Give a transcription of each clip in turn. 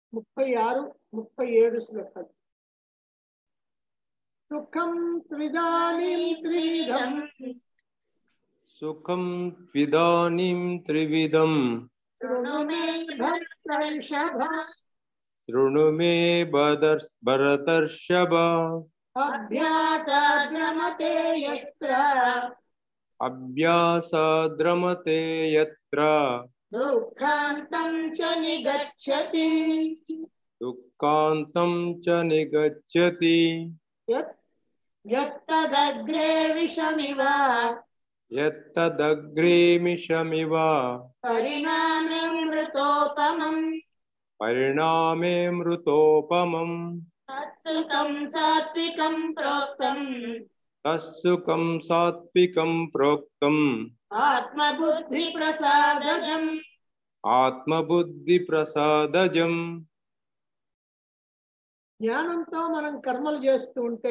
ముప్పై ఆరు ముప్పై ఏడు శ్లోకాలు సుఖం త్రిదానీం త్రివిధం సుఖం విదానిం త్రివిధం శృణు మే భక్తర్షభ శృణు మే భదర్స్ భరతర్షభ అభ్యాసాద్రమతే యత్ర అభ్యాసాద్రమతే యత్ర దుఃఖాంతం చ నిగచ్చతి దుఃఖాంతం చ నిగచ్చతి యత్ యత్తదగ్రే విషమివ యత్తదగ్రేమిషమివ పరిణామే మృతోపమం పరిణామే మృతోపమం తత్సుఖం సాత్వికం ప్రోక్తం తస్సుఖం సాత్వికం ప్రోక్తం ఆత్మబుద్ధి ప్రసాదజం ఆత్మబుద్ధి ప్రసాదజం జ్ఞానంతో మనం కర్మలు చేస్తూ ఉంటే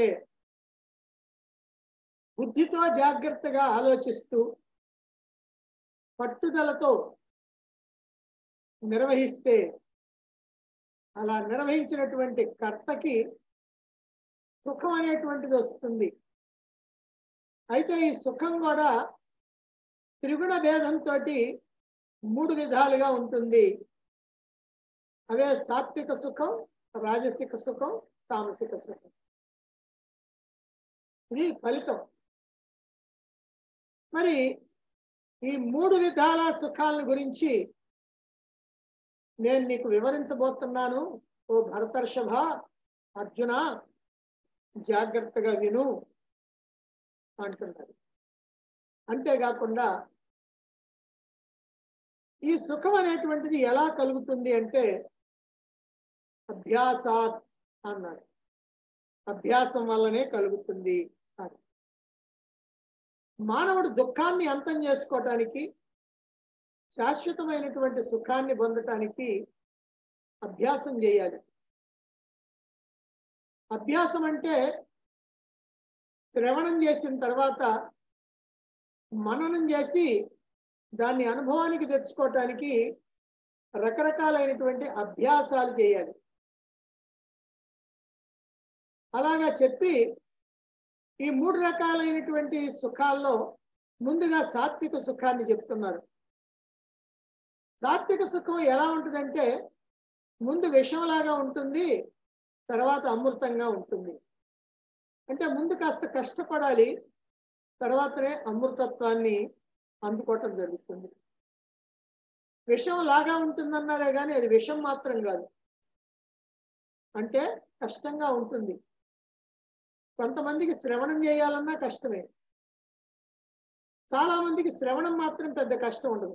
బుద్ధితో జాగ్రత్తగా ఆలోచిస్తూ పట్టుదలతో నిర్వహిస్తే అలా నిర్వహించినటువంటి కర్తకి సుఖం అనేటువంటిది వస్తుంది అయితే ఈ సుఖం కూడా త్రిగుణ భేదంతో మూడు విధాలుగా ఉంటుంది అవే సాత్విక సుఖం రాజసిక సుఖం తామసిక సుఖం ఇది ఫలితం మరి ఈ మూడు విధాల సుఖాల గురించి నేను నీకు వివరించబోతున్నాను ఓ భరతర్షభ అర్జున జాగ్రత్తగా విను అంటున్నాడు అంతేకాకుండా ఈ సుఖం అనేటువంటిది ఎలా కలుగుతుంది అంటే అభ్యాసాత్ అన్నాడు అభ్యాసం వల్లనే కలుగుతుంది అని మానవుడు దుఃఖాన్ని అంతం చేసుకోవటానికి శాశ్వతమైనటువంటి సుఖాన్ని పొందటానికి అభ్యాసం చేయాలి అభ్యాసం అంటే శ్రవణం చేసిన తర్వాత మననం చేసి దాన్ని అనుభవానికి తెచ్చుకోవటానికి రకరకాలైనటువంటి అభ్యాసాలు చేయాలి అలాగా చెప్పి ఈ మూడు రకాలైనటువంటి సుఖాల్లో ముందుగా సాత్విక సుఖాన్ని చెప్తున్నారు సాత్విక సుఖం ఎలా ఉంటుందంటే ముందు విషంలాగా ఉంటుంది తర్వాత అమృతంగా ఉంటుంది అంటే ముందు కాస్త కష్టపడాలి తర్వాతనే అమృతత్వాన్ని అందుకోవటం జరుగుతుంది విషం లాగా ఉంటుందన్నారే కానీ అది విషం మాత్రం కాదు అంటే కష్టంగా ఉంటుంది కొంతమందికి శ్రవణం చేయాలన్నా కష్టమే చాలా మందికి శ్రవణం మాత్రం పెద్ద కష్టం ఉండదు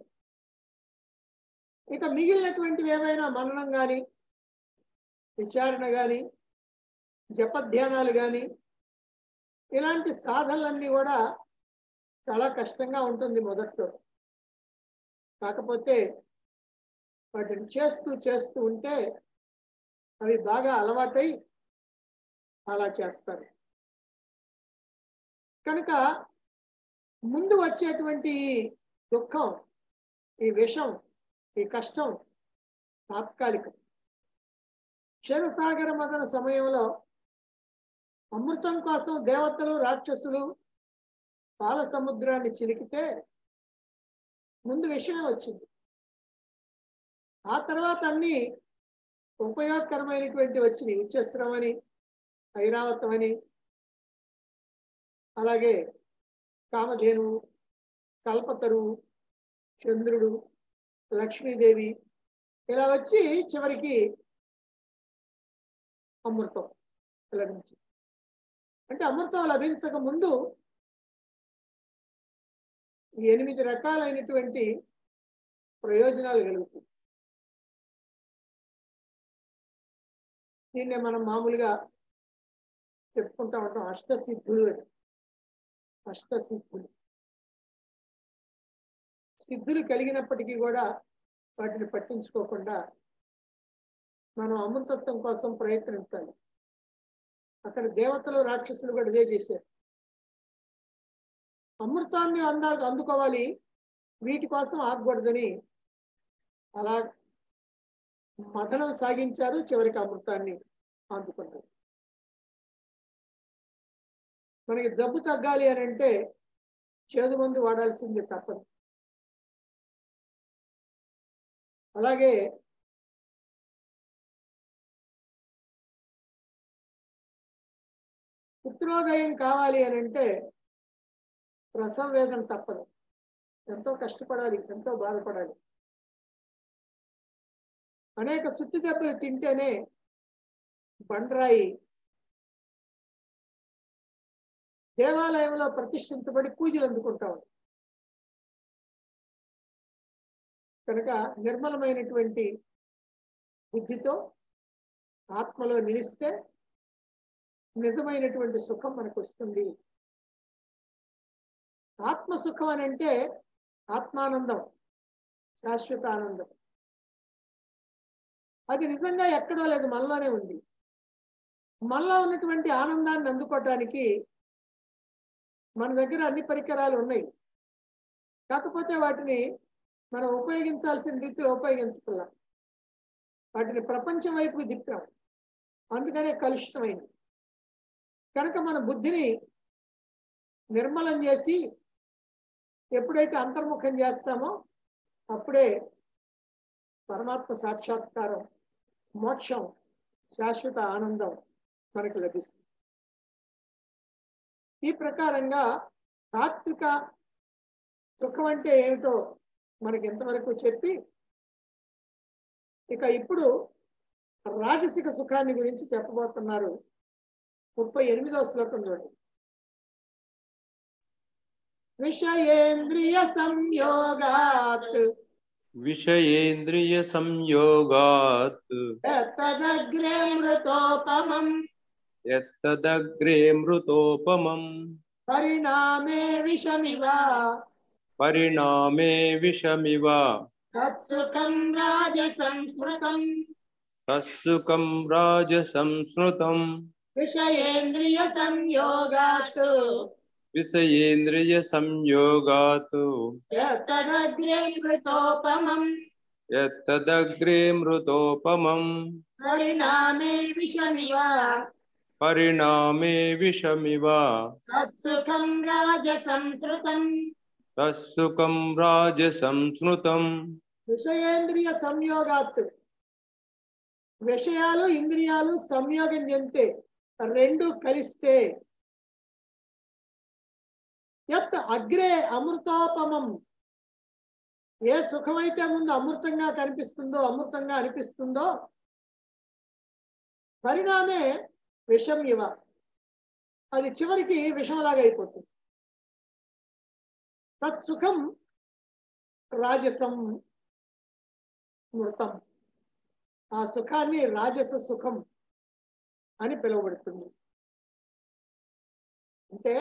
ఇక మిగిలినటువంటివి ఏవైనా మననం కానీ విచారణ కానీ జపధ్యానాలు కానీ ఇలాంటి సాధనలన్నీ కూడా చాలా కష్టంగా ఉంటుంది మొదట్లో కాకపోతే వాటిని చేస్తూ చేస్తూ ఉంటే అవి బాగా అలవాటై అలా చేస్తారు కనుక ముందు వచ్చేటువంటి ఈ దుఃఖం ఈ విషం ఈ కష్టం తాత్కాలికం క్షీరసాగర మదన సమయంలో అమృతం కోసం దేవతలు రాక్షసులు పాల సముద్రాన్ని చిలికితే ముందు విషయమే వచ్చింది ఆ తర్వాత అన్ని ఉపయోగకరమైనటువంటి వచ్చినాయి ఉచ్చస్రం అని ఐరావతం అని అలాగే కామధేనువు కల్పతరువు చంద్రుడు లక్ష్మీదేవి ఇలా వచ్చి చివరికి అమృతం లభించింది అంటే అమృతం లభించక ముందు ఈ ఎనిమిది రకాలైనటువంటి ప్రయోజనాలు కలుగుతాయి దీన్నే మనం మామూలుగా చెప్పుకుంటా ఉంటాం అష్టసిద్ధులు అని అష్టసిద్ధులు సిద్ధులు కలిగినప్పటికీ కూడా వాటిని పట్టించుకోకుండా మనం అమృతత్వం కోసం ప్రయత్నించాలి అక్కడ దేవతలు రాక్షసులు కూడా ఇదే చేశారు అమృతాన్ని అందా అందుకోవాలి వీటి కోసం ఆగకూడదని అలా మథనం సాగించారు చివరికి అమృతాన్ని అందుకున్నారు మనకి జబ్బు తగ్గాలి అని అంటే చేదు మందు వాడాల్సింది తప్పదు అలాగే పుత్రోదయం కావాలి అని అంటే ప్రసవ వేదన తప్పదు ఎంతో కష్టపడాలి ఎంతో బాధపడాలి అనేక సుత్తి దెబ్బలు తింటేనే బండరాయి దేవాలయంలో ప్రతిష్ఠించబడి పూజలు అందుకుంటాం కనుక నిర్మలమైనటువంటి బుద్ధితో ఆత్మలో నిలిస్తే నిజమైనటువంటి సుఖం మనకు వస్తుంది ఆత్మ సుఖం అని అంటే ఆత్మానందం శాశ్వత ఆనందం అది నిజంగా ఎక్కడో లేదు మనలోనే ఉంది మనలో ఉన్నటువంటి ఆనందాన్ని అందుకోవటానికి మన దగ్గర అన్ని పరికరాలు ఉన్నాయి కాకపోతే వాటిని మనం ఉపయోగించాల్సిన రీతిలో ఉపయోగించుకున్నాం వాటిని ప్రపంచం వైపు దిప్పాం అందుకనే కలుషితమైంది కనుక మన బుద్ధిని నిర్మలం చేసి ఎప్పుడైతే అంతర్ముఖం చేస్తామో అప్పుడే పరమాత్మ సాక్షాత్కారం మోక్షం శాశ్వత ఆనందం మనకు లభిస్తుంది ఈ ప్రకారంగా తాత్విక సుఖం అంటే ఏమిటో మనకి ఎంతవరకు చెప్పి ఇక ఇప్పుడు రాజసిక సుఖాన్ని గురించి చెప్పబోతున్నారు ముప్పై ఎనిమిదో శ్లోకం చూడండి విషయేంద్రియ సంయోగాత్ విషయేంద్రియ సంయోగాత్ తదగ్రే మృతోపమం యత్తదగ్రే మృతోపమం పరిణామే విషమివ పరిణామే విషమివ తత్సుఖం రాజసంస్మృతం తస్సుకం రాజసంస్మృతం విషయేంద్రియ సంయోగాత్ విషయేంద్రియ సంయోగాత్ తదగ్రే మృతోపమం యత్తదగ్రే మృతోపమం పరిణామే విషమివ పరిణామే విషమివ తత్సుఖం రాజసంస్మృతం తస్సుకం రాజసంస్మృతం విషయేంద్రియ సంయోగాత్ విషయాలు ఇంద్రియాలు సంయోగం చెందితే రెండు కలిస్తే యత్ అగ్రే అమృతోపమం ఏ సుఖమైతే ముందు అమృతంగా కనిపిస్తుందో అమృతంగా అనిపిస్తుందో పరిణామే విషం ఇవ అది చివరికి విషంలాగా అయిపోతుంది తత్సుఖం రాజసం మృతం ఆ సుఖాన్ని రాజస సుఖం అని పిలువబడుతుంది అంటే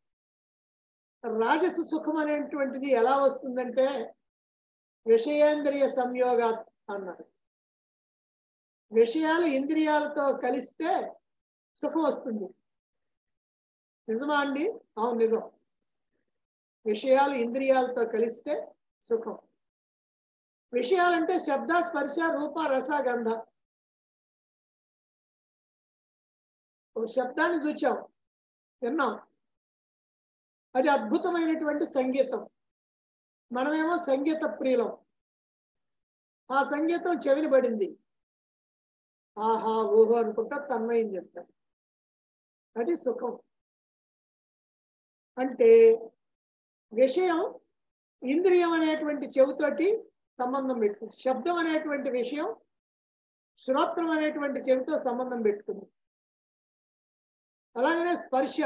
రాజస సుఖం అనేటువంటిది ఎలా వస్తుందంటే విషయేంద్రియ సంయోగాత్ అన్నారు విషయాలు ఇంద్రియాలతో కలిస్తే సుఖం వస్తుంది నిజమా అండి అవును నిజం విషయాలు ఇంద్రియాలతో కలిస్తే సుఖం విషయాలంటే శబ్ద స్పర్శ రూప రస గంధ ఒక శబ్దాన్ని చూచాం విన్నాం అది అద్భుతమైనటువంటి సంగీతం మనమేమో సంగీత ప్రియులం ఆ సంగీతం చెవిని పడింది ఆహా ఊహో అనుకుంటా తన్మయం చెప్తాం అది సుఖం అంటే విషయం ఇంద్రియం అనేటువంటి చెవితోటి సంబంధం పెట్టుకుంది శబ్దం అనేటువంటి విషయం శ్రోత్రం అనేటువంటి చెవితో సంబంధం పెట్టుకుంది అలాగనే స్పర్శ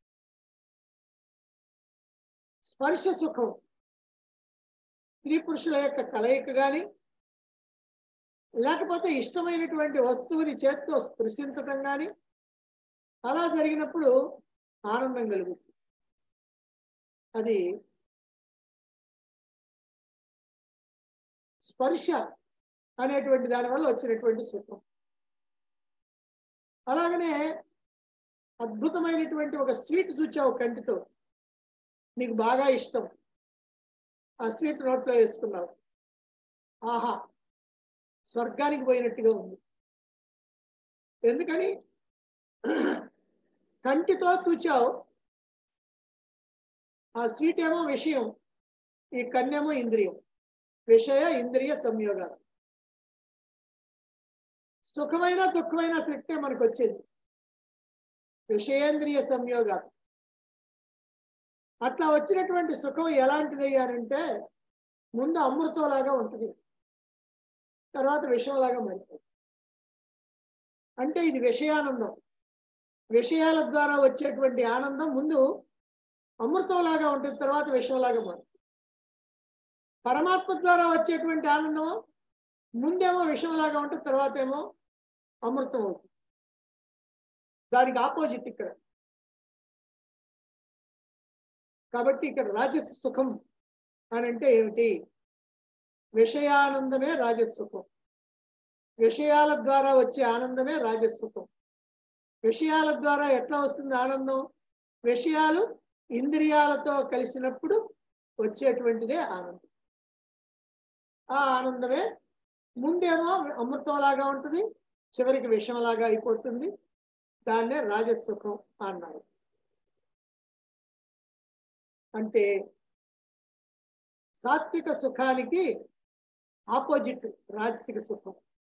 స్పర్శ సుఖం స్త్రీ పురుషుల యొక్క కలయిక కానీ లేకపోతే ఇష్టమైనటువంటి వస్తువుని చేత్తో స్పృశించటం కానీ అలా జరిగినప్పుడు ఆనందం కలుగుతుంది అది స్పర్శ అనేటువంటి దాని వల్ల వచ్చినటువంటి సుఖం అలాగనే అద్భుతమైనటువంటి ఒక స్వీట్ చూచావు కంటితో నీకు బాగా ఇష్టం ఆ స్వీట్ నోట్లో వేసుకున్నావు ఆహా స్వర్గానికి పోయినట్టుగా ఉంది ఎందుకని కంటితో చూచావు ఆ స్వీట్ ఏమో విషయం ఈ కన్నేమో ఇంద్రియం విషయ ఇంద్రియ సంయోగాలు సుఖమైన దుఃఖమైన శక్తే మనకు వచ్చేది విషయేంద్రియ సంయోగాలు అట్లా వచ్చినటువంటి సుఖం ఎలాంటిది అయ్యారంటే ముందు అమృతంలాగా ఉంటుంది తర్వాత విషంలాగా మారిపోతుంది అంటే ఇది విషయానందం విషయాల ద్వారా వచ్చేటువంటి ఆనందం ముందు అమృతంలాగా ఉంటుంది తర్వాత విషంలాగా మారుతుంది పరమాత్మ ద్వారా వచ్చేటువంటి ఆనందము ముందేమో విషంలాగా ఉంటుంది తర్వాత ఏమో అమృతం అవుతుంది దానికి ఆపోజిట్ ఇక్కడ కాబట్టి ఇక్కడ రాజస్ సుఖం అని అంటే ఏమిటి విషయానందమే రాజసుఖం విషయాల ద్వారా వచ్చే ఆనందమే రాజసుఖం విషయాల ద్వారా ఎట్లా వస్తుంది ఆనందం విషయాలు ఇంద్రియాలతో కలిసినప్పుడు వచ్చేటువంటిదే ఆనందం ఆ ఆనందమే ముందేమో అమృతంలాగా ఉంటుంది చివరికి విషంలాగా అయిపోతుంది దాన్నే రాజసుఖం అన్నారు అంటే సాత్విక సుఖానికి ఆపోజిట్ రాజసిక సుఖం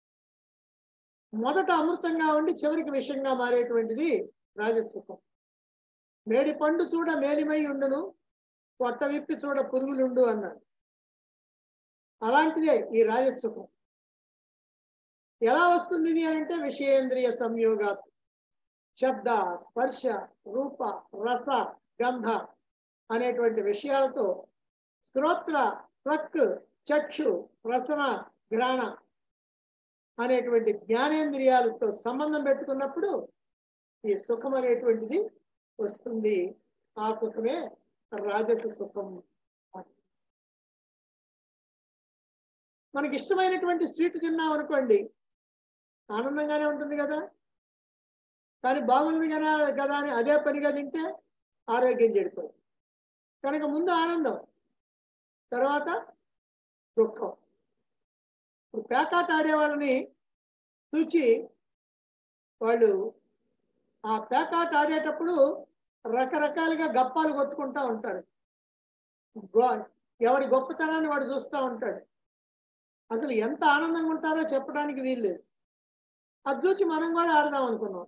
మొదట అమృతంగా ఉండి చివరికి విషంగా మారేటువంటిది రాజసుఖం మేడి పండు చూడ మేలిమై ఉండును పొట్ట విప్పి చూడ పురుగులుండు అన్నాడు అలాంటిదే ఈ రాజసుఖం ఎలా వస్తుంది ఇది అని అంటే విషయేంద్రియ సంయోగాత్ శబ్ద స్పర్శ రూప రస గంధ అనేటువంటి విషయాలతో శ్రోత్ర త్వక్ చక్షు రసన గ్రాణ అనేటువంటి జ్ఞానేంద్రియాలతో సంబంధం పెట్టుకున్నప్పుడు ఈ సుఖం అనేటువంటిది వస్తుంది ఆ సుఖమే రాజస సుఖం మనకి ఇష్టమైనటువంటి స్వీట్ తిన్నాం అనుకోండి ఆనందంగానే ఉంటుంది కదా కానీ బాగుంది కదా కదా అని అదే పనిగా తింటే ఆరోగ్యం చెడిపోతుంది కనుక ముందు ఆనందం తర్వాత దుఃఖం ఇప్పుడు పేకాట ఆడే వాళ్ళని చూచి వాళ్ళు ఆ పేకాట ఆడేటప్పుడు రకరకాలుగా గప్పాలు కొట్టుకుంటా ఉంటారు గో- ఎవడి గొప్పతనాన్ని వాడు చూస్తూ ఉంటాడు అసలు ఎంత ఆనందంగా ఉంటారో చెప్పడానికి వీల్లేదు అది చూసి మనం కూడా ఆడదాం అనుకున్నాం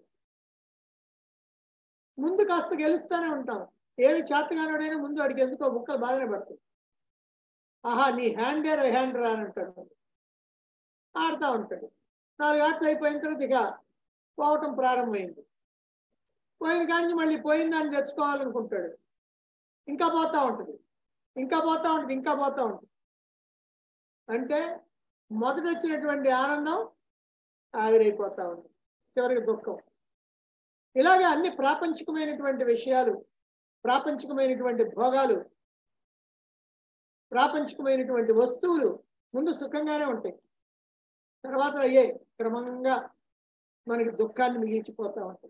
ముందు కాస్త గెలుస్తూనే ఉంటాం ఏమి చేతగానోడైనా ముందు వాడికి ఎందుకో బుక్కలు బాగానే పడుతుంది ఆహా నీ హ్యాండ్ రా హ్యాండ్ రా అని అంటాడు ఆడుతూ ఉంటాడు నాలుగు ఆటలు అయిపోయిన తర్వాత ఇక పోవటం ప్రారంభమైంది పోయిన కానీ మళ్ళీ పోయిన దాన్ని తెచ్చుకోవాలనుకుంటాడు ఇంకా పోతా ఉంటుంది ఇంకా పోతా ఉంటుంది ఇంకా పోతా ఉంటుంది అంటే మొదట వచ్చినటువంటి ఆనందం ఆవిరైపోతా ఉంది చివరికి దుఃఖం ఇలాగే అన్ని ప్రాపంచికమైనటువంటి విషయాలు ప్రాపంచికమైనటువంటి భోగాలు ప్రాపంచికమైనటువంటి వస్తువులు ముందు సుఖంగానే ఉంటాయి తర్వాత అయ్యే క్రమంగా మనకి దుఃఖాన్ని మిగిల్చిపోతా ఉంటాయి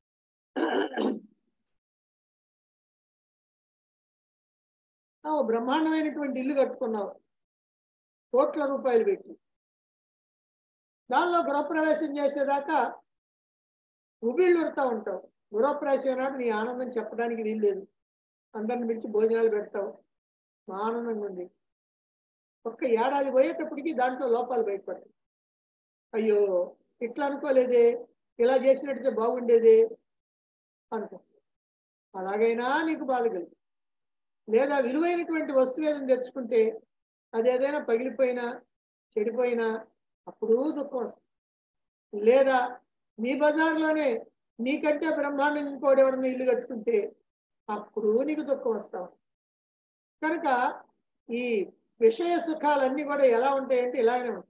ఆ, ఓ బ్రహ్మాండమైనటువంటి ఇల్లు కట్టుకున్నావు కోట్ల రూపాయలు పెట్టి దానిలో గృహప్రవేశం చేసేదాకా ఉబిళ్ళురుతా ఉంటావు గృహప్రవేశం నాడు నీ ఆనందం చెప్పడానికి వీల్లేదు అందరిని పిలిచి భోజనాలు పెడతావు మా ఆనందంగా ఉంది ఒక్క ఏడాది పోయేటప్పటికి దాంట్లో లోపాలు బయటపడతాయి అయ్యో ఇట్లా అనుకోలేదే ఇలా చేసినట్టే బాగుండేదే అనుకో అలాగైనా నీకు బాధ కలుగు లేదా విలువైనటువంటి వస్తువు ఏదైనా తెచ్చుకుంటే అది ఏదైనా పగిలిపోయినా చెడిపోయినా అప్పుడు దుఃఖం వస్తుంది లేదా నీ బజార్లోనే నీకంటే బ్రహ్మాండం ఇంకోటి ఎవరన్నా ఇల్లు కట్టుకుంటే అప్పుడు నీకు దుఃఖం వస్తావు కనుక ఈ విషయ సుఖాలన్నీ కూడా ఎలా ఉంటాయంటే ఇలాగనే ఉంటాయి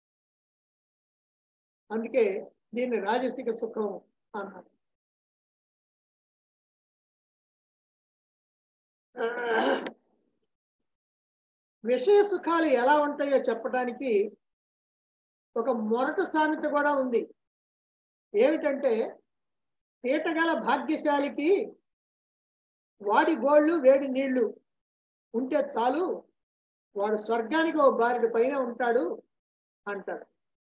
అందుకే దీన్ని రాజసిక సుఖం అన్నారు విషయ సుఖాలు ఎలా ఉంటాయో చెప్పడానికి ఒక మొరట సామెత కూడా ఉంది ఏమిటంటే పీటగల భాగ్యశాలికి వాడి గోళ్ళు వేడి నీళ్లు ఉంటే చాలు వాడు స్వర్గానికి ఓ బారెడు పైన ఉంటాడు అంటాడు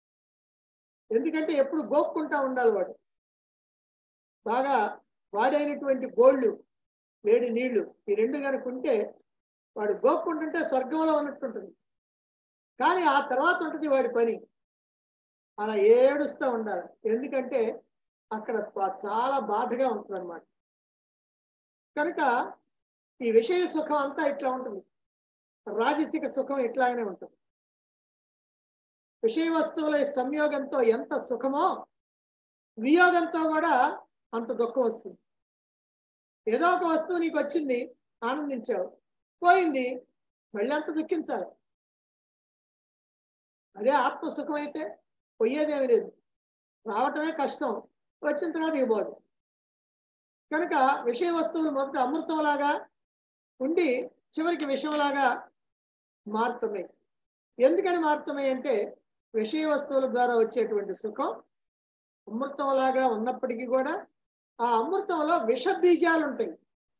ఎందుకంటే ఎప్పుడు గోక్కుంటా ఉండాలి వాడు బాగా వాడైనటువంటి గోళ్ళు వేడి నీళ్లు ఈ రెండు కనుక ఉంటే వాడు గోక్కుంటుంటే స్వర్గంలో ఉన్నట్టుంటుంది కానీ ఆ తర్వాత ఉంటుంది వాడి పని అలా ఏడుస్తూ ఉండాలి ఎందుకంటే అక్కడ ప- చాలా బాధగా ఉంటుంది అనమాట కనుక ఈ విషయ సుఖం అంతా ఇట్లా ఉంటుంది రాజసిక సుఖం ఇట్లాగనే ఉంటుంది విషయ వస్తువుల సంయోగంతో ఎంత సుఖమో వియోగంతో కూడా అంత దుఃఖం వస్తుంది ఏదో ఒక వస్తువు నీకు వచ్చింది ఆనందించావు పోయింది మళ్ళీ అంత దుఃఖించాలి అదే ఆత్మ సుఖం అయితే పోయేదేమీ లేదు రావటమే కష్టం వచ్చిన తర్వాత ఇవ్వబోదు కనుక విషయ వస్తువులు మొదట అమృతంలాగా ఉండి చివరికి విషంలాగా మారుతున్నాయి ఎందుకని మారుతున్నాయి అంటే విషయ వస్తువుల ద్వారా వచ్చేటువంటి సుఖం అమృతంలాగా ఉన్నప్పటికీ కూడా ఆ అమృతంలో విష బీజాలు ఉంటాయి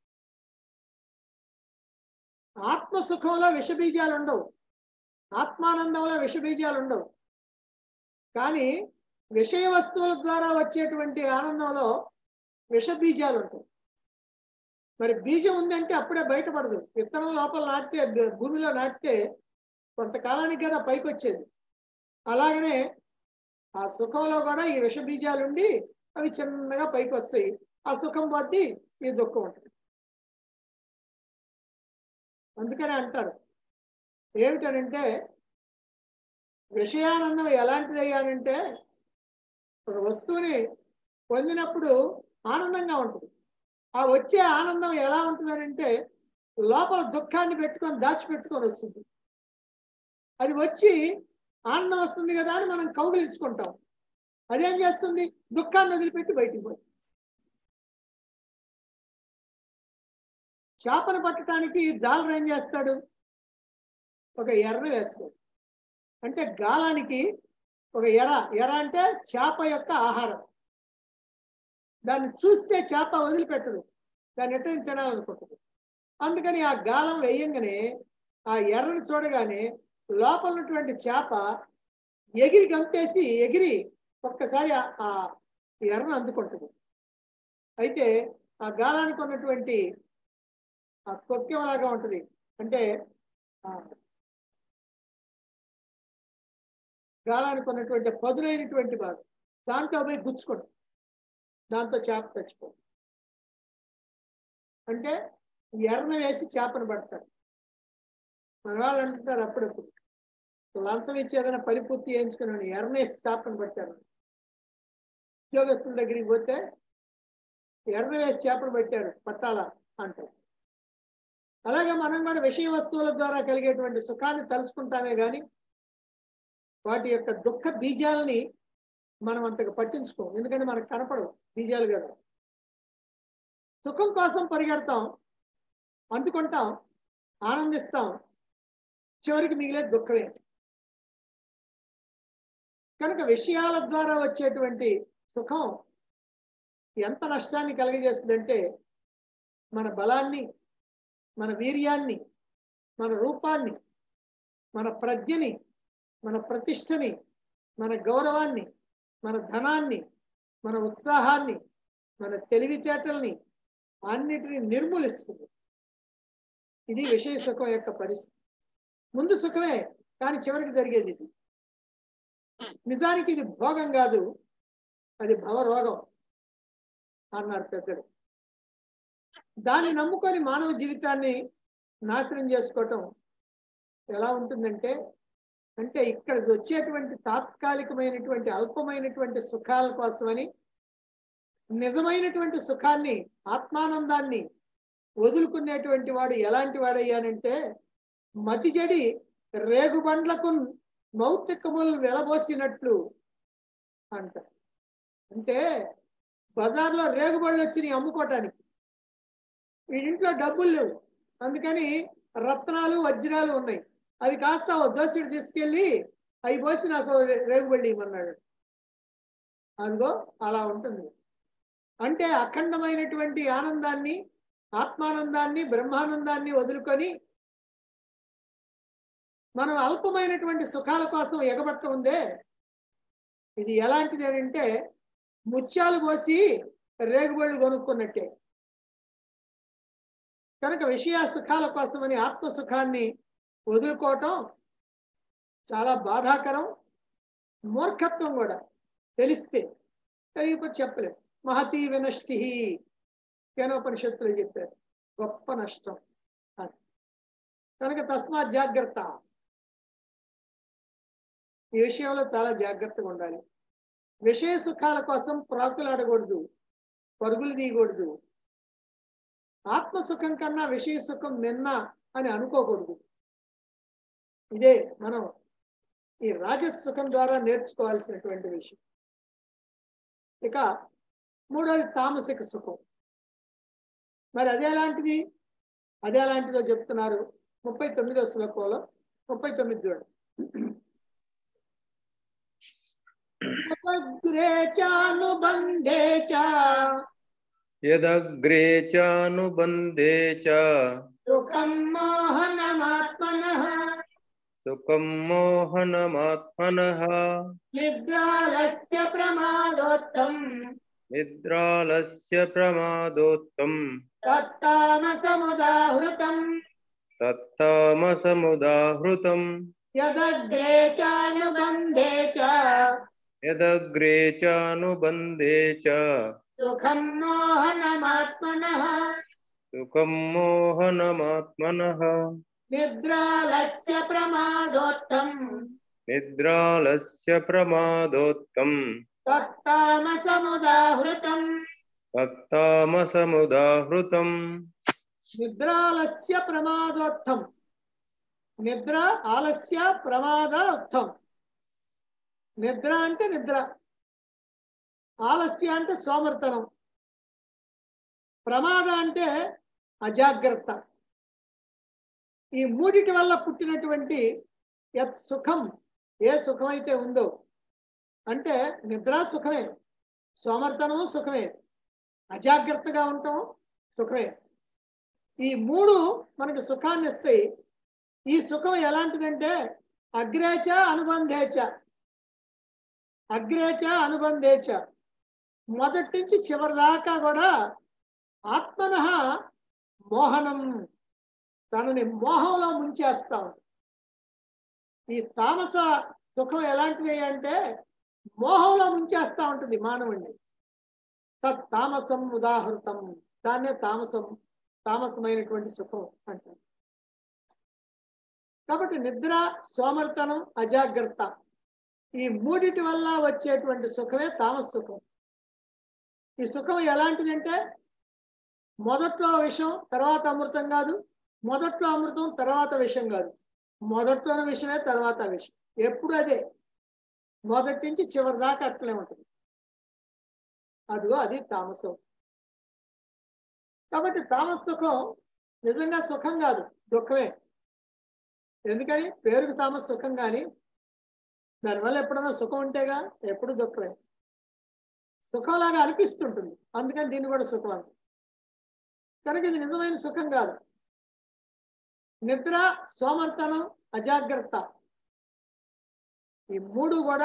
ఆత్మ సుఖంలో విష బీజాలు ఉండవు ఆత్మానందంలో విష బీజాలు ఉండవు కానీ విషయ వస్తువుల ద్వారా వచ్చేటువంటి ఆనందంలో విష బీజాలు ఉంటాయి మరి బీజం ఉందంటే అప్పుడే బయటపడదు విత్తనం లోపల నాటితే భూ- భూమిలో నాటితే కొంతకాలానికి కదా పైకి వచ్చేది అలాగనే ఆ సుఖంలో కూడా ఈ విష బీజాలు ఉండి అవి చిన్నగా పైకి వస్తాయి ఆ సుఖం పోద్ది ఈ దుఃఖం ఉంటుంది అందుకనే అంటారు ఏమిటనంటే విషయానందం ఎలాంటిది అయ్యానంటే ఒక వస్తువుని పొందినప్పుడు ఆనందంగా ఉంటుంది ఆ వచ్చే ఆనందం ఎలా ఉంటుంది అంటే లోపల దుఃఖాన్ని పెట్టుకొని దాచిపెట్టుకొని వచ్చింది అది వచ్చి ఆనందం వస్తుంది కదా అని మనం కౌగిలించుకుంటాం అదేం చేస్తుంది దుఃఖాన్ని వదిలిపెట్టి బయటికి పోతుంది చేపను పట్టడానికి జాలరు ఏం చేస్తాడు ఒక ఎర్ర వేస్తాడు అంటే గాలానికి ఒక ఎర ఎర అంటే చేప యొక్క ఆహారం దాన్ని చూస్తే చేప వదిలిపెట్టదు దాన్ని ఎట్ట తినాలనుకుంటుంది అందుకని ఆ గాలం వేయంగానే ఆ ఎర్రను చూడగానే లోపల ఉన్నటువంటి చేప ఎగిరి గంతేసి ఎగిరి ఒక్కసారి ఆ- ఆ ఎర్రను అందుకుంటుంది అయితే ఆ గాలానికి ఉన్నటువంటి ఆ కొక్కెం లాగా ఉంటుంది అంటే ఆ గాలానికి ఉన్నటువంటి పదునైనటువంటి భాగం దాంట్లో పోయి గుచ్చుకుంటుంది దాంతో చేప చచ్చిపోతుంది అంటే ఎర్రన వేసి చేపను పడతారు మన వాళ్ళు అంటుంటారు అప్పుడప్పుడు లంచం ఇచ్చి ఏదైనా పరిపూర్తి చేయించుకున్నాను ఎర్రనేసి చేపను పట్టారు ఉద్యోగస్తుల దగ్గరికి పోతే ఎర్ర వేసి చేపలు పెట్టారు పట్టాలా అంటారు అలాగే మనం కూడా విషయ వస్తువుల ద్వారా కలిగేటువంటి సుఖాన్ని తలుచుకుంటామే గాని వాటి యొక్క దుఃఖ బీజాలని మనం అంతగా పట్టించుకోం ఎందుకంటే మనకు కనపడవు బీజాలు కదా సుఖం కోసం పరిగెడతాం అందుకుంటాం ఆనందిస్తాం చివరికి మిగిలే దుఃఖమే కనుక విషయాల ద్వారా వచ్చేటువంటి సుఖం ఎంత నష్టాన్ని కలగజేస్తుందంటే మన బలాన్ని మన వీర్యాన్ని మన రూపాన్ని మన ప్రజ్ఞని మన ప్రతిష్టని మన గౌరవాన్ని మన ధనాన్ని మన ఉత్సాహాన్ని మన తెలివితేటల్ని అన్నిటిని నిర్మూలిస్తుంది ఇది విషయ సుఖం యొక్క పరిస్థితి ముందు సుఖమే కానీ చివరికి జరిగేది ఇది నిజానికి ఇది భోగం కాదు అది భవరోగం అన్నారు పెద్దలు దాన్ని నమ్ముకొని మానవ జీవితాన్ని నాశనం చేసుకోవటం ఎలా ఉంటుందంటే అంటే ఇక్కడ వచ్చేటువంటి తాత్కాలికమైనటువంటి అల్పమైనటువంటి సుఖాల కోసమని నిజమైనటువంటి సుఖాన్ని ఆత్మానందాన్ని వదులుకునేటువంటి వాడు ఎలాంటి వాడయ్యానంటే మతి చెడి రేగుబండ్లకు మౌతికములు వెలబోసినట్లు అంట అంటే బజార్లో రేగుబళ్ళు వచ్చినాయి అమ్ముకోవటానికి వీడింట్లో డబ్బులు లేవు అందుకని రత్నాలు వజ్రాలు ఉన్నాయి అవి కాస్త ఓ దోసుడు తీసుకెళ్ళి అవి పోసి నాకు రే- రేగుబడి ఇవ్వమన్నాడు అదిగో అలా ఉంటుంది అంటే అఖండమైనటువంటి ఆనందాన్ని ఆత్మానందాన్ని బ్రహ్మానందాన్ని వదులుకొని మనం అల్పమైనటువంటి సుఖాల కోసం ఎగబట్ట ఉందే ఇది ఎలాంటిది అని అంటే ముత్యాలు పోసి రేగుబళ్ళు కొనుక్కున్నట్టే కనుక విషయ సుఖాల కోసమని ఆత్మ సుఖాన్ని వదులుకోవటం చాలా బాధాకరం మూర్ఖత్వం కూడా తెలిస్తే తెలియకపోతే చెప్పలేం మహతీ వినష్టి కేనోపనిషత్తులు చెప్పారు గొప్ప నష్టం అని కనుక తస్మాత్ జాగ్రత్త ఈ విషయంలో చాలా జాగ్రత్తగా ఉండాలి విషయ సుఖాల కోసం ప్రాకులాడకూడదు పరుగులు తీయకూడదు ఆత్మ సుఖం కన్నా విషయ సుఖం మిన్న అని అనుకోకూడదు ఇదే మనం ఈ రాజస్ సుఖం ద్వారా నేర్చుకోవాల్సినటువంటి విషయం ఇక మూడోది తామసిక సుఖం మరి అదేలాంటిది అదేలాంటిదో చెప్తున్నారు ముప్పై తొమ్మిదో శ్లోకంలో ముప్పై తొమ్మిది చూడండి ఉపగ్రే చానుబంధే చ యదగ్రే చానుబంధే చ సుఖం మోహనమాత్మనః సుఖం మోహనమాత్మనః నిద్రాలస్య ప్రమాదోత్తం నిద్రాలస్య ప్రమాదోత్తం తత్తామసముదాహృతం తత్తామసముదాహృతం యదగ్రే చానుబంధే చ యదగ్రే చానుబంధే చ సుఖం మోహనమాత్మనః సుఖం మోహనమాత్మనః నిద్రాలస్య ప్రమాదోత్తం నిద్రాలస్య ప్రమాదోత్తం తత్తామసముదాహృతం తత్తామసముదాహృతం నిద్రాలస్య ప్రమాదోత్తం నిద్ర ఆలస్య ప్రమాదోత్తం నిద్ర అంటే నిద్ర ఆలస్య అంటే సోమర్తనం ప్రమాద అంటే అజాగ్రత్త ఈ మూడిటి వల్ల పుట్టినటువంటి యత్ సుఖం ఏ సుఖమైతే ఉందో అంటే నిద్ర సుఖమే సోమర్తనము సుఖమే అజాగ్రత్తగా ఉండటం సుఖమే ఈ మూడు మనకు సుఖాన్ని ఇస్తాయి ఈ సుఖం ఎలాంటిదంటే అగ్రేచ అనుబంధేచ అగ్రేచ అనుబంధేచ మొదటి నుంచి చివరి దాకా కూడా ఆత్మన మోహనం తనని మోహంలో ముంచేస్తాం ఈ తామస సుఖం ఎలాంటిది అంటే మోహంలో ముంచేస్తా ఉంటుంది మానవుణ్ణి తత్ తామసం ఉదాహృతం దాన్నే తామసం తామసమైనటువంటి సుఖం అంటారు కాబట్టి నిద్ర సోమర్తనం అజాగ్రత్త ఈ మూడిటి వల్ల వచ్చేటువంటి సుఖమే తామస సుఖం ఈ సుఖం ఎలాంటిదంటే మొదట్లో విషం తర్వాత అమృతం కాదు మొదట్లో అమృతం తర్వాత విషం కాదు మొదట్లోని విషమే తర్వాత విషం ఎప్పుడు అదే మొదటి నుంచి చివరి దాకా అట్లే ఉంటుంది అదిగో అది తామసం కాబట్టి తామస సుఖం నిజంగా సుఖం కాదు దుఃఖమే ఎందుకని పేరుకు తామస సుఖం కానీ దానివల్ల ఎప్పుడైనా సుఖం ఉంటేగా ఎప్పుడు దుఃఖమే సుఖంలాగా అనిపిస్తుంటుంది అందుకని దీన్ని కూడా సుఖం అంట కనుక ఇది నిజమైన సుఖం కాదు నిద్ర సోమర్తనం అజాగ్రత్త ఈ మూడు కూడా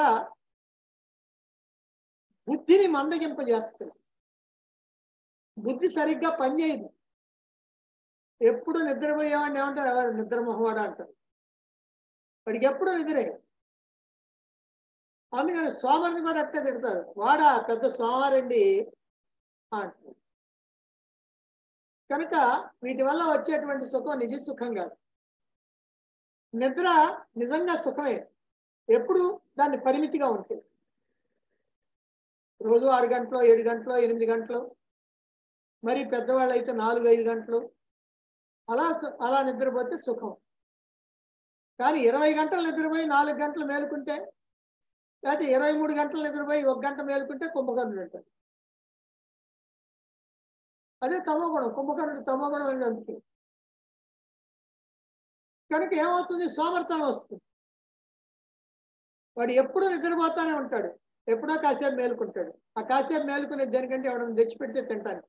బుద్ధిని మందగింపజేస్తాయి బుద్ధి సరిగ్గా పనిచేయదు ఎప్పుడు నిద్రపోయేవాడిని ఏమంటారు ఎవరు నిద్ర మొహవాడు అంటారు వాడికి ఎప్పుడు నిద్రే అందుకని సోమరిని కూడా అట్టే తిడతారు వాడా పెద్ద సోమవారండి అంటారు కనుక వీటి వల్ల వచ్చేటువంటి సుఖం నిజ సుఖం కాదు నిద్ర నిజంగా సుఖమే ఎప్పుడు దాన్ని పరిమితిగా ఉంటుంది రోజు ఆరు గంటలు ఏడు గంటలు ఎనిమిది గంటలు మరి పెద్దవాళ్ళు అయితే నాలుగు ఐదు గంటలు అలా సు- అలా నిద్రపోతే సుఖం కానీ ఇరవై గంటలు నిద్రపోయి నాలుగు గంటలు మేలుకుంటే లేకపోతే ఇరవై మూడు గంటలు నిద్రపోయి ఒక గంట మేలుకుంటే కుంభకర్ణుడు అంటారు అదే తమోగుణం కుంభకర్ణుడు తమోగుణం అనేది అందుకే కనుక ఏమవుతుంది సోమర్తనం వస్తుంది వాడు ఎప్పుడూ నిద్రపోతానే ఉంటాడు ఎప్పుడో కాసేపు మేలుకుంటాడు ఆ కాసేపు మేలుకునే దేనికంటే ఎవడన్నా తెచ్చిపెడితే తింటాను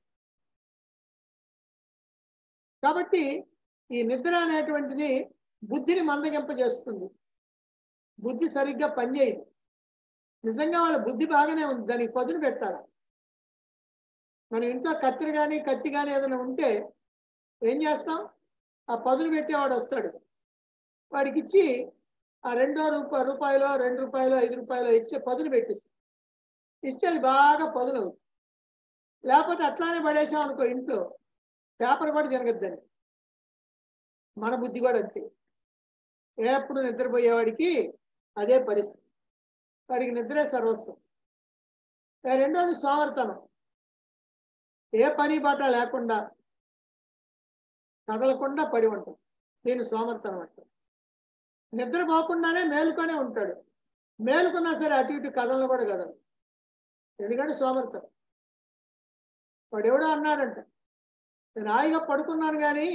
కాబట్టి ఈ నిద్ర అనేటువంటిది బుద్ధిని మందగింపజేస్తుంది బుద్ధి సరిగ్గా పనిచేయదు నిజంగా వాళ్ళ బుద్ధి బాగానే ఉంది దానికి పదును పెట్టాలి మన ఇంట్లో కత్తిరి కానీ కత్తి కానీ ఏదైనా ఉంటే ఏం చేస్తాం ఆ పదును పెట్టేవాడు వస్తాడు వాడికి ఇచ్చి ఆ రెండో రూపాయ రూపాయలు రెండు రూపాయలు ఐదు రూపాయలు ఇచ్చి పదును పెట్టిస్తాం ఇస్తే అది బాగా పదును అవుతుంది లేకపోతే అట్లానే పడేసాం అనుకో ఇంట్లో పేపర్ కూడా జరగద్దని మన బుద్ధి కూడా అంతే ఎప్పుడు నిద్రపోయేవాడికి అదే పరిస్థితి వాడికి నిద్రే సర్వస్వం ఇక రెండోది సోమర్తనం ఏ పని బాట లేకుండా కదలకుండా పడి ఉంటాం దీన్ని సోమర్తనం అంటారు నిద్రపోకుండానే మేలుకొనే ఉంటాడు మేలుకున్నా సరే అటు ఇటు కథలను కూడా కదలు ఎందుకంటే సోమర్థం వాడు ఎవడో అన్నాడంట నేను హాయిగా పడుకున్నాను కానీ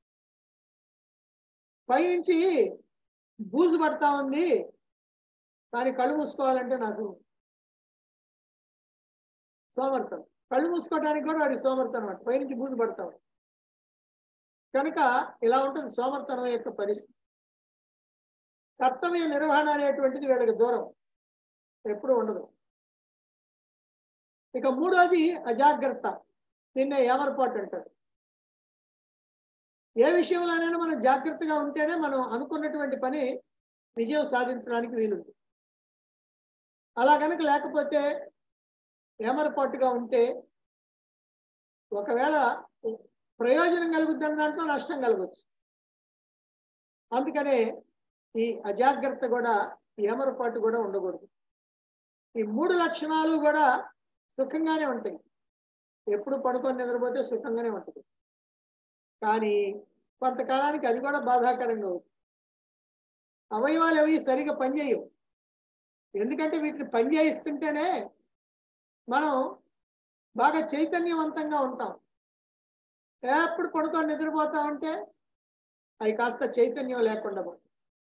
పైనుంచి బూజు పడతా ఉంది కానీ కళ్ళు మూసుకోవాలంటే నాకు సోమర్థం కళ్ళు మూసుకోవడానికి కూడా వాడికి సోమర్థనం అంట పైనుంచి బూజు పడతాం కనుక ఇలా ఉంటుంది సోమర్థనం యొక్క పరిస్థితి కర్తవ్య నిర్వహణ అనేటువంటిది వీళ్ళకి దూరం ఎప్పుడు ఉండదు ఇక మూడోది అజాగ్రత్త దీన్నే ఏమరపాటు అంటారు ఏ విషయంలోనైనా మనం జాగ్రత్తగా ఉంటేనే మనం అనుకున్నటువంటి పని విజయం సాధించడానికి వీలుంది అలా కనుక లేకపోతే ఏమరపాటుగా ఉంటే ఒకవేళ ప్రయోజనం కలుగుతున్న దాంట్లో నష్టం కలగచ్చు అందుకనే ఈ అజాగ్రత్త కూడా ఏమరపాటు కూడా ఉండకూడదు ఈ మూడు లక్షణాలు కూడా సుఖంగానే ఉంటాయి ఎప్పుడు పడుకొని నిద్రపోతే సుఖంగానే ఉంటుంది కానీ కొంతకాలానికి అది కూడా బాధాకరంగా అవుతుంది అవయవాలు అవి సరిగా పనిచేయవు ఎందుకంటే వీటిని పని చేయిస్తుంటేనే మనం బాగా చైతన్యవంతంగా ఉంటాం ఎప్పుడు పడుకొని నిద్రపోతా ఉంటే అవి కాస్త చైతన్యం లేకుండా పోతాయి.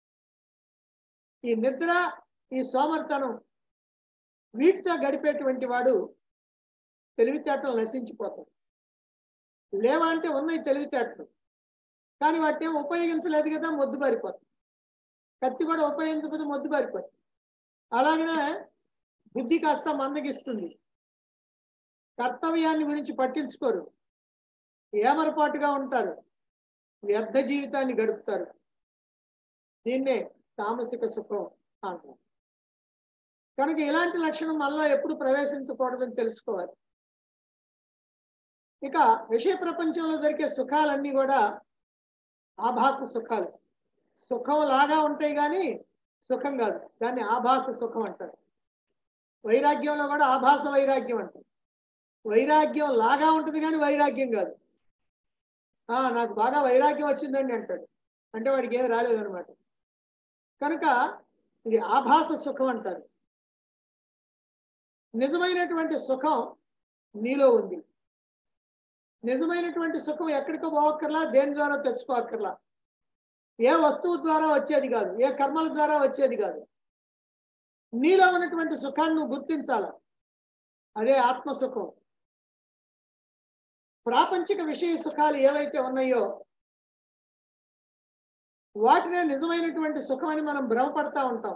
ఈ నిద్ర ఈ సోమర్తనం వీటితో గడిపేటువంటి వాడు తెలివితేటలు నశించిపోతాడు లేవా అంటే ఉన్నాయి తెలివితేటలు కానీ వాటిని ఏం ఉపయోగించలేదు కదా మొద్దు బారిపోతుంది కత్తి కూడా ఉపయోగించకపోతే మొద్దు బారిపోతుంది అలాగనే బుద్ధి కాస్త మందగిస్తుంది కర్తవ్యాన్ని గురించి పట్టించుకోరు ఏమరపాటుగా ఉంటారు వ్యర్థ జీవితాన్ని గడుపుతారు దీన్నే తామసిక సుఖం అంటారు కనుక ఇలాంటి లక్షణం మళ్ళా ఎప్పుడు ప్రవేశించకూడదని తెలుసుకోవాలి ఇక విషయ ప్రపంచంలో దొరికే సుఖాలన్నీ కూడా ఆభాస సుఖాలు సుఖం లాగా ఉంటాయి కానీ సుఖం కాదు దాన్ని ఆభాస సుఖం అంటారు వైరాగ్యంలో కూడా ఆభాస వైరాగ్యం అంటారు వైరాగ్యం లాగా ఉంటుంది కానీ వైరాగ్యం కాదు ఆ నాకు బాగా వైరాగ్యం వచ్చిందండి అంటాడు అంటే వాడికి ఏమి రాలేదనమాట కనుక ఇది ఆభాస సుఖం అంటారు నిజమైనటువంటి సుఖం నీలో ఉంది నిజమైనటువంటి సుఖం ఎక్కడికో పోవక్కర్లా దేని ద్వారా తెచ్చుకోక్కర్లా ఏ వస్తువు ద్వారా వచ్చేది కాదు ఏ కర్మల ద్వారా వచ్చేది కాదు నీలో ఉన్నటువంటి సుఖాన్ని నువ్వు గుర్తించాల అదే ఆత్మసుఖం ప్రాపంచిక విషయ సుఖాలు ఏవైతే ఉన్నాయో వాటినే నిజమైనటువంటి సుఖమని మనం భ్రమపడతా ఉంటాం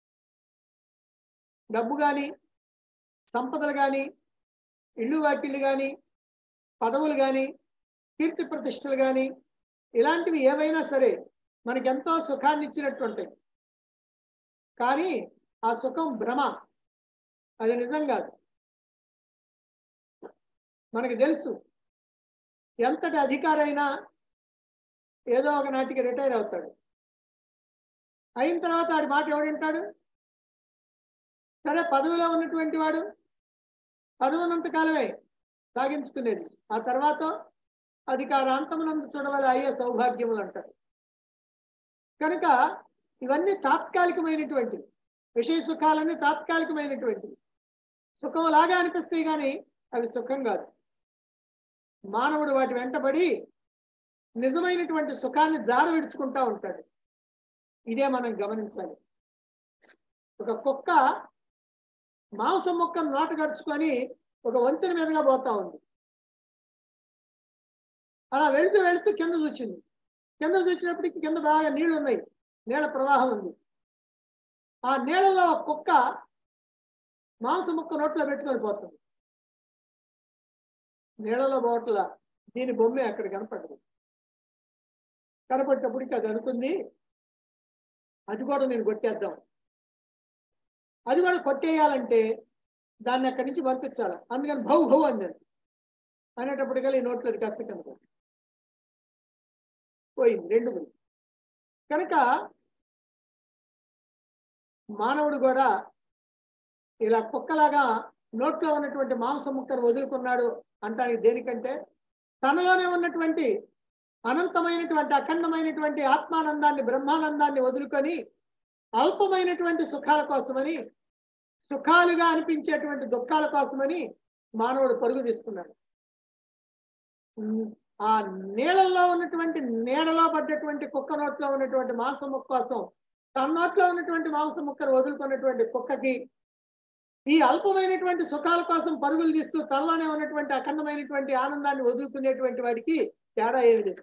డబ్బు కానీ సంపదలు కానీ ఇళ్ళు వాకిళ్ళు కానీ పదవులు కానీ కీర్తి ప్రతిష్టలు కానీ ఇలాంటివి ఏవైనా సరే మనకి ఎంతో సుఖాన్ని ఇచ్చినట్టు ఉంటాయి కానీ ఆ సుఖం భ్రమ అది నిజం కాదు మనకి తెలుసు ఎంతటి అధికారైనా ఏదో ఒక నాటికి రిటైర్ అవుతాడు అయిన తర్వాత ఆడి మాట ఎవడంటాడు సరే పదవిలో ఉన్నటువంటి వాడు పదవున్నంత కాలమే సాగించుకునేది ఆ తర్వాత అధికారాంతమునందు చూడవల అయ్యే సౌభాగ్యములు అంటారు కనుక ఇవన్నీ తాత్కాలికమైనటువంటివి విషయ సుఖాలన్నీ తాత్కాలికమైనటువంటివి సుఖం లాగా అనిపిస్తాయి కానీ అవి సుఖం కాదు మానవుడు వాటి వెంటబడి నిజమైనటువంటి సుఖాన్ని జార విడుచుకుంటా ఉంటాడు ఇదే మనం గమనించాలి ఒక కుక్క మాంసం ముక్కను నోట గరుచుకొని ఒక వంతెన మీదుగా పోతా ఉంది అలా వెళుతూ వెళుతూ కింద చూచింది కింద చూసినప్పటికి కింద బాగా నీళ్లు ఉన్నాయి నీళ్ళ ప్రవాహం ఉంది ఆ నీళ్ళలో ఒక కుక్క మాంసం ముక్క నోట్లో పెట్టుకొని పోతుంది నీళ్ళలో బోట్ల దీని బొమ్మే అక్కడ కనపడదు కనపడినప్పటికీ అది అనుకుంది అది కూడా నేను కొట్టేద్దాం అది కూడా కొట్టేయాలంటే దాన్ని అక్కడి నుంచి పంపించాలి అందుకని భౌ భౌ అందండి అనేటప్పటికల్లా ఈ నోట్లో అది కాస్త కనపడి పోయింది రెండు పోయింది కనుక మానవుడు కూడా ఇలా కుక్కలాగా నోట్లో ఉన్నటువంటి మాంసం ముక్కను వదులుకున్నాడు అంటానికి దేనికంటే తనలోనే ఉన్నటువంటి అనంతమైనటువంటి అఖండమైనటువంటి ఆత్మానందాన్ని బ్రహ్మానందాన్ని వదులుకొని అల్పమైనటువంటి సుఖాల కోసమని సుఖాలుగా అనిపించేటువంటి దుఃఖాల కోసమని మానవుడు పరుగు తీస్తున్నాడు ఉమ్, ఆ నీళ్ళల్లో ఉన్నటువంటి నీడలో పడ్డటువంటి కుక్క నోట్లో ఉన్నటువంటి మాంసం ముక్క కోసం తన నోట్లో ఉన్నటువంటి మాంసం ముక్కను వదులుకున్నటువంటి కుక్కకి ఈ అల్పమైనటువంటి సుఖాల కోసం పరుగులు తీస్తూ తనలోనే ఉన్నటువంటి అఖండమైనటువంటి ఆనందాన్ని వదులుకునేటువంటి వాడికి తేడా ఏమి లేదు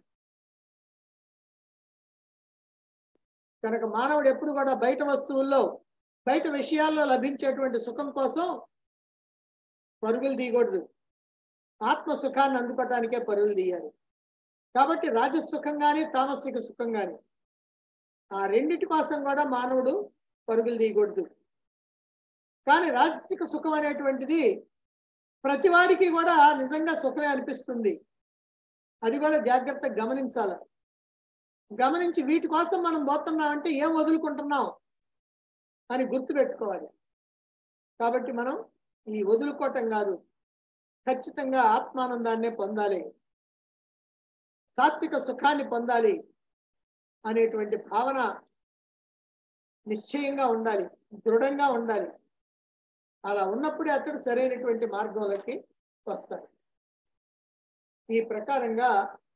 కనుక మానవుడు ఎప్పుడు కూడా బయట వస్తువుల్లో బయట విషయాల్లో లభించేటువంటి సుఖం కోసం పరుగులు తీయకూడదు ఆత్మ సుఖాన్ని అందుకోవటానికే పరుగులు తీయాలి కాబట్టి రాజసుఖం కానీ తామసిక సుఖం కానీ ఆ రెండిటి కోసం కూడా మానవుడు పరుగులు తీయకూడదు కానీ రాజసిక సుఖం అనేటువంటిది ప్రతివాడికి కూడా నిజంగా సుఖమే అనిపిస్తుంది అది కూడా జాగ్రత్తగా గమనించాలి గమనించి వీటి కోసం మనం పోతున్నాం అంటే ఏం వదులుకుంటున్నాం అని గుర్తుపెట్టుకోవాలి కాబట్టి మనం ఈ వదులుకోవటం కాదు ఖచ్చితంగా ఆత్మానందాన్నే పొందాలి సాత్విక సుఖాన్ని పొందాలి అనేటువంటి భావన నిశ్చయంగా ఉండాలి దృఢంగా ఉండాలి అలా ఉన్నప్పుడే అతడు సరైనటువంటి మార్గంలోకి వస్తాడు ఈ ప్రకారంగా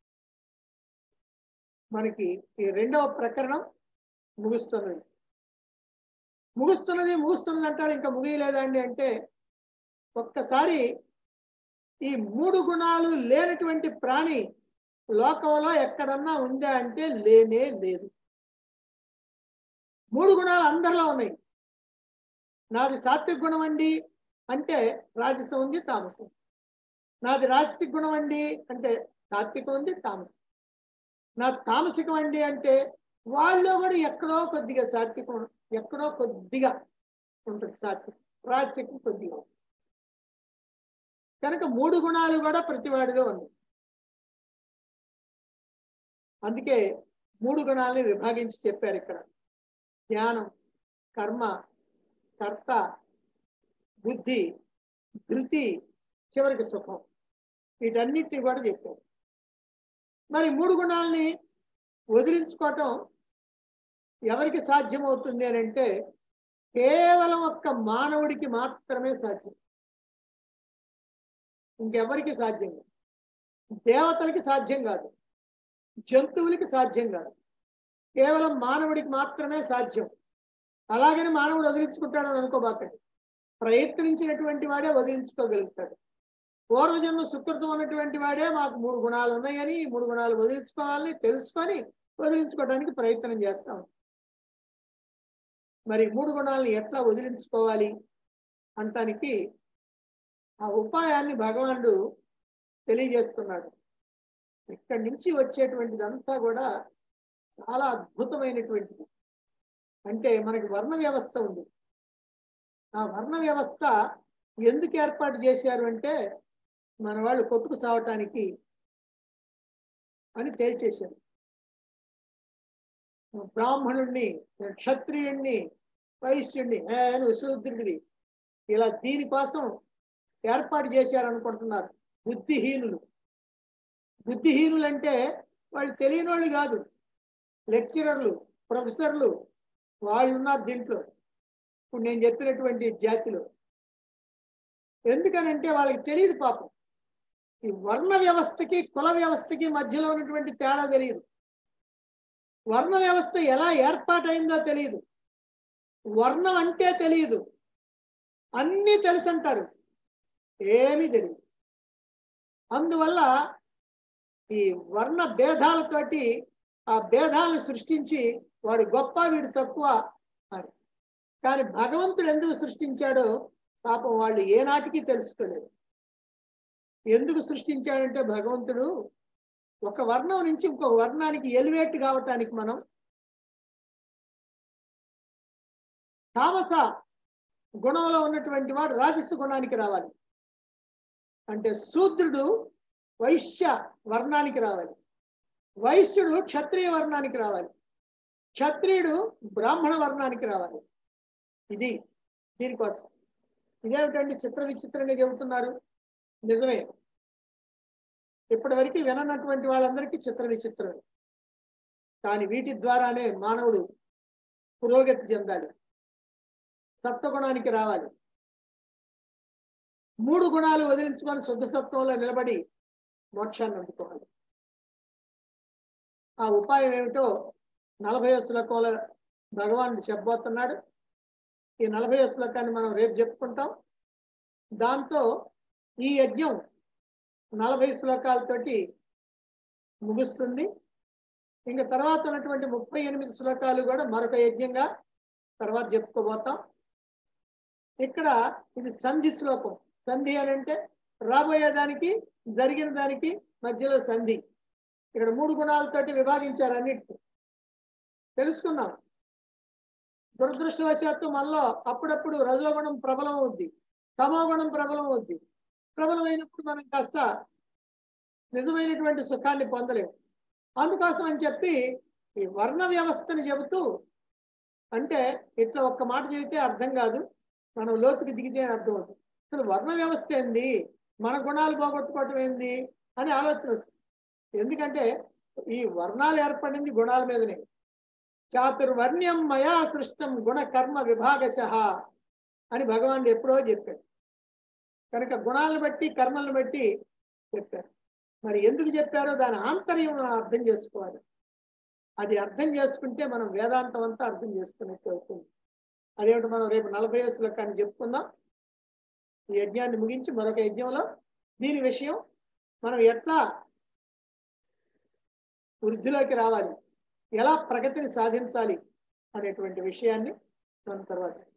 మనకి ఈ రెండవ ప్రకరణం ముగుస్తున్నది ముగుస్తున్నది ముగుస్తున్నది అంటారు ఇంకా ముగియలేదండి అంటే ఒక్కసారి ఈ మూడు గుణాలు లేనటువంటి ప్రాణి లోకంలో ఎక్కడన్నా ఉందా అంటే లేనే లేదు మూడు గుణాలు అందరిలో ఉన్నాయి నాది సాత్విక గుణం అండి అంటే రాజసం ఉంది తామసం నాది రాజసిక గుణం అండి అంటే సాత్వికం ఉంది తామసం నా తామసికం అండి అంటే వాళ్ళు కూడా ఎక్కడో కొద్దిగా సాత్వికం ఎక్కడో కొద్దిగా ఉంటుంది సాత్వికం రాజసికం కొద్దిగా ఉంటుంది. కనుక మూడు గుణాలు కూడా ప్రతివాడిలో ఉంది అందుకే మూడు గుణాలని విభాగించి చెప్పారు ఇక్కడ జ్ఞానం కర్మ కర్త బుద్ధి ధృతి చివరికి సుఖం వీటన్నిటిని కూడా చెప్పారు మరి మూడు గుణాలని వదిలించుకోవటం ఎవరికి సాధ్యమవుతుంది అని అంటే కేవలం ఒక్క మానవుడికి మాత్రమే సాధ్యం ఇంకెవరికి సాధ్యం కాదు దేవతలకి సాధ్యం కాదు జంతువులకి సాధ్యం కాదు కేవలం మానవుడికి మాత్రమే సాధ్యం అలాగని మానవుడు వదిలించుకుంటాడని అనుకోబాకండి ప్రయత్నించినటువంటి వాడే వదిలించుకోగలుగుతాడు పూర్వజన్మ సుకృతం ఉన్నటువంటి వాడే మాకు మూడు గుణాలు ఉన్నాయని ఈ మూడు గుణాలు వదిలించుకోవాలని తెలుసుకొని వదిలించుకోవడానికి ప్రయత్నం చేస్తాం మరి మూడు గుణాలను ఎట్లా వదిలించుకోవాలి అంటానికి ఆ ఉపాయాన్ని భగవానుడు తెలియజేస్తున్నాడు ఇక్కడి నుంచి వచ్చేటువంటిదంతా కూడా చాలా అద్భుతమైనటువంటిది అంటే మనకి వర్ణ వ్యవస్థ ఉంది ఆ వర్ణ వ్యవస్థ ఎందుకు ఏర్పాటు చేశారు అంటే మన వాళ్ళు కొట్టుకు చావటానికి అని తేల్చేశారు బ్రాహ్మణుణ్ణి క్షత్రియుణ్ణి వైశ్యుణ్ణి ఏ నువ్వు శూద్రుడివి ఇలా దీనికోసం ఏర్పాటు చేశారు అనుకుంటున్నారు బుద్ధిహీనులు బుద్ధిహీనులు అంటే వాళ్ళు తెలియని వాళ్ళు కాదు లెక్చరర్లు ప్రొఫెసర్లు వాళ్ళు ఉన్నారు దీంట్లో ఇప్పుడు నేను చెప్పినటువంటి జాతిలో ఎందుకనంటే వాళ్ళకి తెలియదు పాపం ఈ వర్ణ వ్యవస్థకి కుల వ్యవస్థకి మధ్యలో ఉన్నటువంటి తేడా తెలియదు వర్ణ వ్యవస్థ ఎలా ఏర్పాటైందో తెలియదు వర్ణం అంటే తెలియదు అన్నీ తెలుసు అంటారు ఏమీ తెలియదు అందువల్ల ఈ వర్ణ భేదాలతోటి ఆ భేదాలను సృష్టించి వాడు గొప్ప వీడు తక్కువ అని కానీ భగవంతుడు ఎందుకు సృష్టించాడో పాపం వాళ్ళు ఏనాటికి తెలుసుకోలేదు ఎందుకు సృష్టించాడంటే భగవంతుడు ఒక వర్ణం నుంచి ఇంకొక వర్ణానికి ఎలివేట్ కావటానికి మనం తామస గుణంలో ఉన్నటువంటి వాడు రాజస్వ గుణానికి రావాలి అంటే శూద్రుడు వైశ్య వర్ణానికి రావాలి వైశ్యుడు క్షత్రియ వర్ణానికి రావాలి క్షత్రియుడు బ్రాహ్మణ వర్ణానికి రావాలి ఇది దీనికోసం ఇదేమిటండి చిత్ర విచిత్రంగా చెబుతున్నారు నిజమే ఇప్పటి వరకు విననటువంటి వాళ్ళందరికీ చిత్ర విచిత్రమే కానీ వీటి ద్వారానే మానవుడు పురోగతి చెందాలి సత్వగుణానికి రావాలి మూడు గుణాలు వదిలించుకొని శుద్ధ సత్వంలో నిలబడి మోక్షాన్ని అందుకోవాలి ఆ ఉపాయం ఏమిటో నలభై శ్లోకంలో భగవానుడు చెప్పబోతున్నాడు ఈ నలభై శ్లోకాన్ని మనం రేపు చెప్పుకుంటాం దాంతో ఈ యజ్ఞం నలభై శ్లోకాలతోటి ముగుస్తుంది ఇంకా తర్వాత ఉన్నటువంటి ముప్పై ఎనిమిది శ్లోకాలు కూడా మరొక యజ్ఞంగా తర్వాత చెప్పుకోబోతాం ఇక్కడ ఇది సంధి శ్లోకం సంధి అని అంటే రాబోయే దానికి జరిగిన దానికి మధ్యలో సంధి ఇక్కడ మూడు గుణాలతోటి విభాగించారు అన్నిటిని తెలుసుకున్నాం దురదృష్టవశాత్తు మనలో అప్పుడప్పుడు రజోగుణం ప్రబలం అవుద్ది తమోగుణం ప్రబలం అవుద్ది ప్రబలమైనప్పుడు మనం కాస్త నిజమైనటువంటి సుఖాన్ని పొందలేము అందుకోసం అని చెప్పి ఈ వర్ణ వ్యవస్థని చెబుతూ అంటే ఇట్లా ఒక్క మాట చెబితే అర్థం కాదు మనం లోతుకి దిగితే అని అర్థం అవుతుంది అసలు వర్ణ వ్యవస్థ ఏంది మన గుణాలు పోగొట్టుకోవటం ఏంది అని ఆలోచన వస్తుంది ఎందుకంటే ఈ వర్ణాలు ఏర్పడింది గుణాల మీదనే చాతుర్వర్ణ్యం మయా సృష్టం గుణ కర్మ విభాగశ అని భగవానుడు ఎప్పుడో చెప్పాడు కనుక గుణాలను బట్టి కర్మలను బట్టి చెప్పారు మరి ఎందుకు చెప్పారో దాని ఆంతర్యం మనం అర్థం చేసుకోవాలి అది అర్థం చేసుకుంటే మనం వేదాంతం అంతా అర్థం చేసుకున్నట్టు అవుతుంది అదేమిటి మనం రేపు నలభై శ్లోకాన్ని చెప్పుకుందాం ఈ యజ్ఞాన్ని ముగించి మరొక యజ్ఞంలో దీని విషయం మనం ఎట్లా వృద్ధిలోకి రావాలి ఎలా ప్రగతిని సాధించాలి అనేటువంటి విషయాన్ని మనం తర్వాత